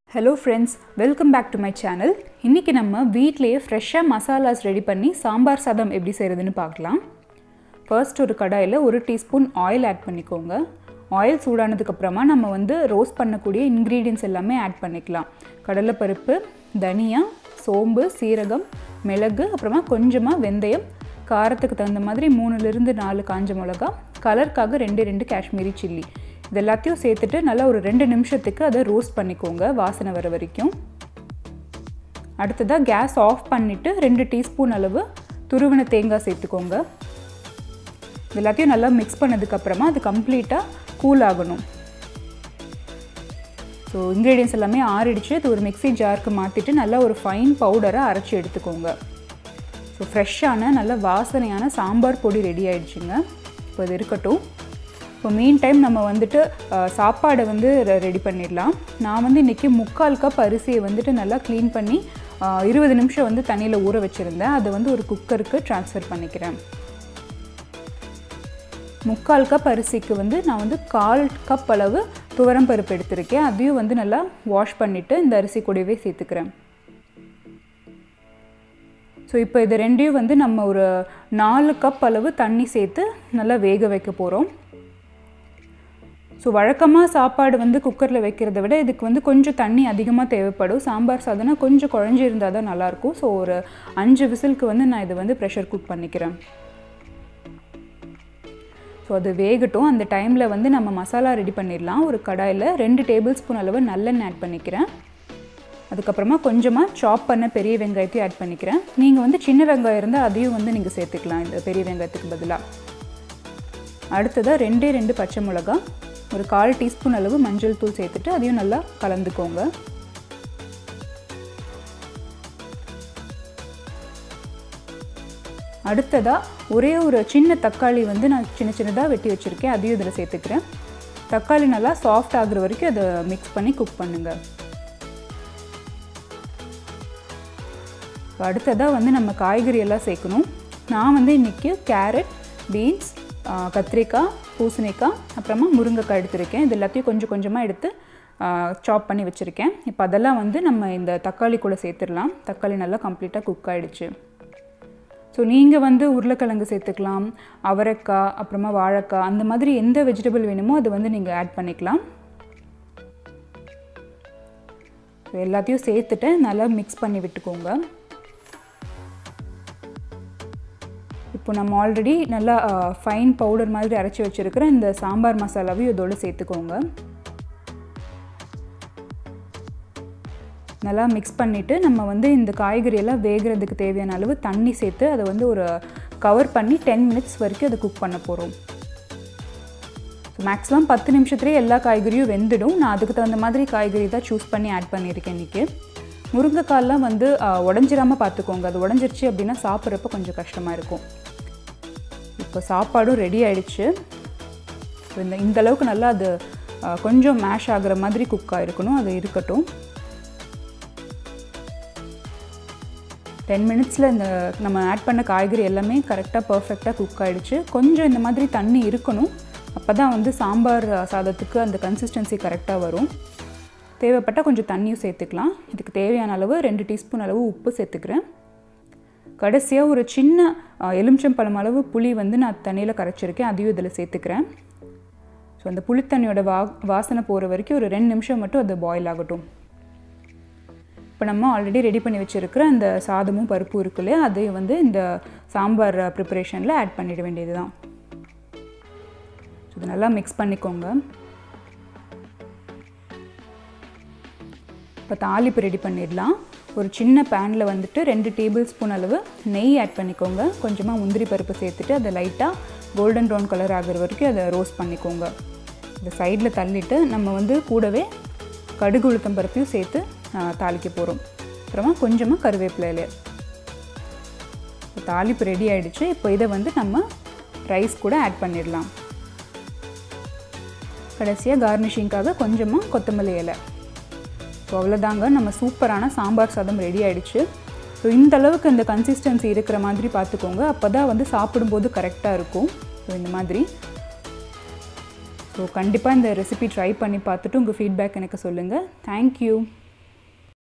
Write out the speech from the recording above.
hello friends welcome back to my channel இன்றைக்கி நம்ம வீட்டிலேயே ஃப்ரெஷ்ஷாக மசாலாஸ் ரெடி பண்ணி சாம்பார் சாதம் எப்படி செய்கிறதுன்னு பார்க்கலாம் ஃபர்ஸ்ட் ஒரு கடாயில் ஒரு டீஸ்பூன் ஆயில் ஆட் பண்ணிக்கோங்க ஆயில் சூடானதுக்கப்புறமா நம்ம வந்து ரோஸ்ட் பண்ணக்கூடிய இன்க்ரீடியன்ஸ் எல்லாமே ஆட் பண்ணிக்கலாம் கடலைப்பருப்பு தனியா சோம்பு சீரகம் மிளகு அப்புறமா கொஞ்சமாக வெந்தயம் காரத்துக்கு தகுந்த மாதிரி மூணுலேருந்து நாலு காஞ்ச மிளகா கலருக்காக ரெண்டு ரெண்டு காஷ்மீரி சில்லி இது எல்லாத்தையும் சேர்த்துட்டு நல்லா ஒரு ரெண்டு நிமிஷத்துக்கு அதை ரோஸ்ட் பண்ணிக்கோங்க வாசனை வர வரைக்கும் அடுத்ததாக கேஸ் ஆஃப் பண்ணிவிட்டு ரெண்டு டீஸ்பூன் அளவு துருவின தேங்காய் சேர்த்துக்கோங்க இது எல்லாத்தையும் நல்லா மிக்ஸ் பண்ணதுக்கப்புறமா அது கம்ப்ளீட்டாக கூல் ஆகணும் ஸோ இன்க்ரீடியன்ஸ் எல்லாமே ஆறிடுச்சு இது ஒரு மிக்ஸி ஜாருக்கு மாற்றிட்டு நல்லா ஒரு ஃபைன் பவுடரை அரைச்சி எடுத்துக்கோங்க ஸோ ஃப்ரெஷ்ஷான நல்ல வாசனையான சாம்பார் பொடி ரெடி ஆயிடுச்சுங்க இப்போ இது இருக்கட்டும் இப்போ மீன் டைம் நம்ம வந்துட்டு சாப்பாடை வந்து ரெடி பண்ணிடலாம் நான் வந்து இன்றைக்கி முக்கால் கப் அரிசியை வந்துட்டு நல்லா க்ளீன் பண்ணி இருபது நிமிஷம் வந்து தண்ணியில் ஊற வச்சுருந்தேன் அதை வந்து ஒரு குக்கருக்கு ட்ரான்ஸ்ஃபர் பண்ணிக்கிறேன் முக்கால் கப் அரிசிக்கு வந்து நான் வந்து கால் கப் அளவு துவரம் பருப்பு எடுத்திருக்கேன் அதையும் வந்து நல்லா வாஷ் பண்ணிவிட்டு இந்த அரிசி கூடவே சேர்த்துக்கிறேன் ஸோ இப்போ இது ரெண்டையும் வந்து நம்ம ஒரு நாலு கப் அளவு தண்ணி சேர்த்து நல்லா வேக வைக்க போகிறோம் ஸோ வழக்கமாக சாப்பாடு வந்து குக்கரில் வைக்கிறத விட இதுக்கு வந்து கொஞ்சம் தண்ணி அதிகமாக தேவைப்படும் சாம்பார் சாதம்னா கொஞ்சம் குழஞ்சி இருந்தால் தான் நல்லாயிருக்கும் ஸோ ஒரு அஞ்சு விசிலுக்கு வந்து நான் இதை வந்து ப்ரெஷர் குக் பண்ணிக்கிறேன் ஸோ அது வேகட்டும் அந்த டைமில் வந்து நம்ம மசாலா ரெடி பண்ணிடலாம் ஒரு கடாயில் ரெண்டு டேபிள் ஸ்பூன் அளவு நல்லெண்ணெய் ஆட் பண்ணிக்கிறேன் அதுக்கப்புறமா கொஞ்சமாக சாப் பண்ண பெரிய வெங்காயத்தையும் ஆட் பண்ணிக்கிறேன் நீங்கள் வந்து சின்ன வெங்காயம் இருந்தால் அதையும் வந்து நீங்கள் சேர்த்துக்கலாம் இந்த பெரிய வெங்காயத்துக்கு பதிலாக அடுத்ததாக ரெண்டே ரெண்டு பச்சை மிளகா ஒரு கால் டீஸ்பூன் அளவு மஞ்சள் தூள் சேர்த்துட்டு அதையும் நல்லா கலந்துக்கோங்க அடுத்ததாக ஒரே ஒரு சின்ன தக்காளி வந்து நான் சின்ன சின்னதாக வெட்டி வச்சுருக்கேன் அதையும் இதில் சேர்த்துக்கிறேன் தக்காளி நல்லா சாஃப்ட் ஆகுற வரைக்கும் அதை மிக்ஸ் பண்ணி குக் பண்ணுங்கள் அடுத்ததாக வந்து நம்ம காய்கறி எல்லாம் சேர்க்கணும் நான் வந்து இன்றைக்கி கேரட் பீன்ஸ் கத்திரிக்காய் பூசணிக்காய் அப்புறமா முருங்கைக்காய் எடுத்திருக்கேன் இது எல்லாத்தையும் கொஞ்சம் கொஞ்சமாக எடுத்து சாப் பண்ணி வச்சுருக்கேன் இப்போ அதெல்லாம் வந்து நம்ம இந்த தக்காளி கூட சேர்த்துடலாம் தக்காளி நல்லா கம்ப்ளீட்டாக குக் ஆகிடுச்சு ஸோ நீங்கள் வந்து உருளைக்கிழங்கு சேர்த்துக்கலாம் அவரைக்காய் அப்புறமா வாழைக்காய் அந்த மாதிரி எந்த வெஜிடபிள் வேணுமோ அதை வந்து நீங்கள் ஆட் பண்ணிக்கலாம் ஸோ எல்லாத்தையும் சேர்த்துட்டு நல்லா மிக்ஸ் பண்ணி விட்டுக்கோங்க இப்போ நம்ம ஆல்ரெடி நல்லா ஃபைன் பவுடர் மாதிரி அரைச்சி வச்சுருக்கிற இந்த சாம்பார் மசாலாவையும் இதோடு சேர்த்துக்கோங்க நல்லா மிக்ஸ் பண்ணிவிட்டு நம்ம வந்து இந்த காய்கறியெல்லாம் வேகிறதுக்கு தேவையான அளவு தண்ணி சேர்த்து அதை வந்து ஒரு கவர் பண்ணி டென் மினிட்ஸ் வரைக்கும் அதை குக் பண்ண போகிறோம் ஸோ மேக்ஸிமம் பத்து நிமிஷத்துலேயே எல்லா காய்கறியும் வெந்துடும் நான் அதுக்கு தகுந்த மாதிரி காய்கறி தான் சூஸ் பண்ணி ஆட் பண்ணியிருக்கேன் இன்றைக்கி முருங்கைக்கால்லாம் வந்து உடஞ்சிராமல் பார்த்துக்கோங்க அது உடஞ்சிருச்சு அப்படின்னா சாப்பிட்றப்ப கொஞ்சம் கஷ்டமாக இருக்கும் இப்போ சாப்பாடும் ரெடி ஆகிடுச்சு இந்த இந்த அளவுக்கு நல்லா அது கொஞ்சம் மேஷ் ஆகிற மாதிரி குக் ஆகிருக்கணும் அது இருக்கட்டும் டென் மினிட்ஸில் இந்த நம்ம ஆட் பண்ண காய்கறி எல்லாமே கரெக்டாக பர்ஃபெக்டாக குக் ஆகிடுச்சு கொஞ்சம் இந்த மாதிரி தண்ணி இருக்கணும் அப்போ தான் வந்து சாம்பார் சாதத்துக்கு அந்த கன்சிஸ்டன்சி கரெக்டாக வரும் தேவைப்பட்டால் கொஞ்சம் தண்ணியும் சேர்த்துக்கலாம் இதுக்கு தேவையான அளவு ரெண்டு டீஸ்பூன் அளவு உப்பு சேர்த்துக்கிறேன் கடைசியாக ஒரு சின்ன எலுமிச்சம்பழம் அளவு புளி வந்து நான் தண்ணியில் கரைச்சிருக்கேன் அதையும் இதில் சேர்த்துக்கிறேன் ஸோ அந்த புளித்தண்ணியோட வா வாசனை போகிற வரைக்கும் ஒரு ரெண்டு நிமிஷம் மட்டும் அது பாயில் ஆகட்டும் இப்போ நம்ம ஆல்ரெடி ரெடி பண்ணி வச்சுருக்கிற அந்த சாதமும் பருப்பும் இருக்கு இல்லையா அதையும் வந்து இந்த சாம்பார் ப்ரிப்பரேஷனில் ஆட் பண்ணிட வேண்டியது தான் ஸோ இது நல்லா மிக்ஸ் பண்ணிக்கோங்க இப்போ தாளிப்பு ரெடி பண்ணிடலாம் ஒரு சின்ன பேனில் வந்துட்டு ரெண்டு டேபிள் ஸ்பூன் அளவு நெய் ஆட் பண்ணிக்கோங்க கொஞ்சமாக முந்திரி பருப்பு சேர்த்துட்டு அதை லைட்டாக கோல்டன் ப்ரௌன் கலர் ஆகிற வரைக்கும் அதை ரோஸ்ட் பண்ணிக்கோங்க இந்த சைடில் தள்ளிட்டு நம்ம வந்து கூடவே கடுகு உளுத்தம் பருப்பையும் சேர்த்து தாளிக்க போகிறோம் அப்புறமா கொஞ்சமாக கருவேப்பிலையில தாளிப்பு ரெடி ஆகிடுச்சு இப்போ இதை வந்து நம்ம ரைஸ் கூட ஆட் பண்ணிடலாம் கடைசியாக கார்னிஷிங்காக கொஞ்சமாக கொத்தமல்லி இலை ஸோ அவ்வளோதாங்க நம்ம சூப்பரான சாம்பார் சாதம் ரெடி ஆகிடுச்சு ஸோ இந்த அளவுக்கு இந்த கன்சிஸ்டன்சி இருக்கிற மாதிரி பார்த்துக்கோங்க அப்போ தான் வந்து சாப்பிடும்போது கரெக்டாக இருக்கும் ஸோ இந்த மாதிரி ஸோ கண்டிப்பாக இந்த ரெசிபி ட்ரை பண்ணி பார்த்துட்டு உங்கள் ஃபீட்பேக் எனக்கு சொல்லுங்கள் தேங்க்யூ